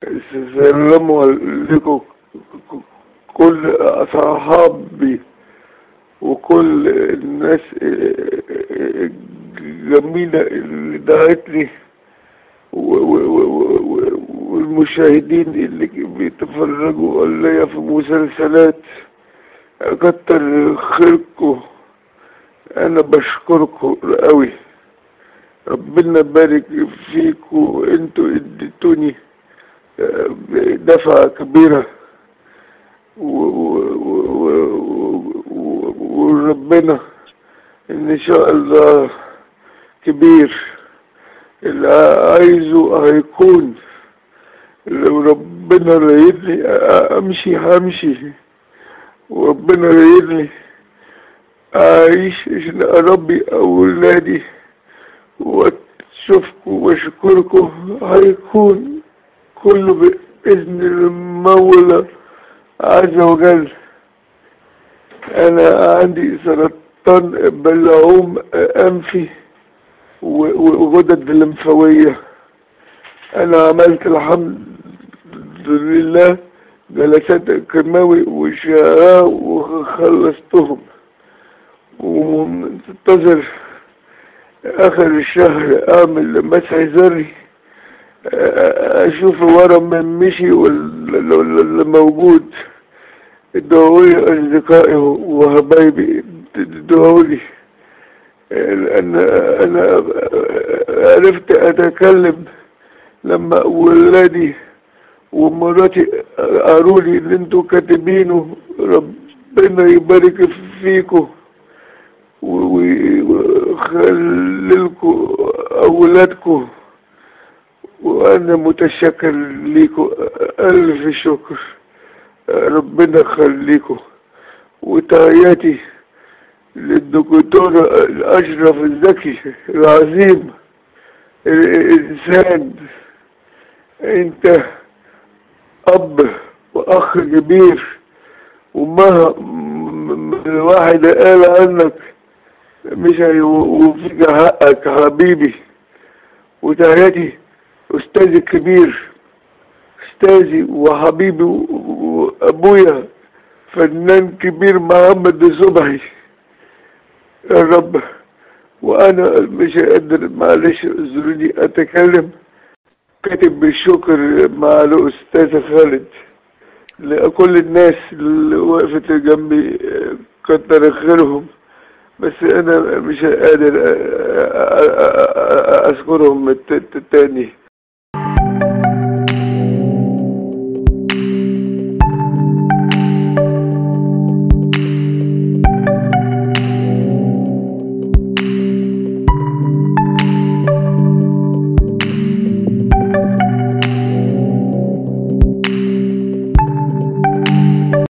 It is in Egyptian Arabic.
سلموا لكم كل أصحابي وكل الناس الجميلة اللي دعتني و- و- و- و- والمشاهدين اللي بيتفرجوا عليا في مسلسلات كتر خيركم انا بشكركم قوي ربنا يبارك فيكم انتوا اديتوني آه، دفعة كبيرة و- و- و- و- وربنا ان شاء الله كبير اللي عايزه هيكون لو ربنا رايدني امشي همشي وربنا رايدني اعيش عشان اربي اولادي واشوفكم واشكركم هيكون كله باذن المولى عز وجل انا عندي سرطان بلعوم انفي و- و- وغدد الليمفاويه انا عملت الحمد لله جلسات كيماوي وشعاع وخلصتهم ومنتظر اخر الشهر اعمل مسح ذري اشوف ورم من مشي ولا ولا- ولا موجود ادعولي اصدقائي وحبايبي ادعولي انا انا عرفت اتكلم لما ولادي ومراتي قالوا لي ان انتوا كاتبينه ربنا يبارك فيكم ويخللكم اولادكم وانا متشكر ليكم الف شكر ربنا يخليكم وتحياتي للدكتورة الأشرف الزكي العظيم الإنسان أنت أب وأخ كبير وما الواحد قال عنك مش هيوفيك حقك حبيبي وتحياتي أستاذي الكبير أستاذي وحبيبي وأبويا فنان كبير محمد صبحي يا رب وانا مش قادر معلش اعذروني اتكلم كاتب بالشكر مع الاستاذ خالد لكل الناس اللي وقفت جنبي آه، كتر خيرهم بس انا مش قادر آه، آه، آه، آه، اذكرهم الت- التاني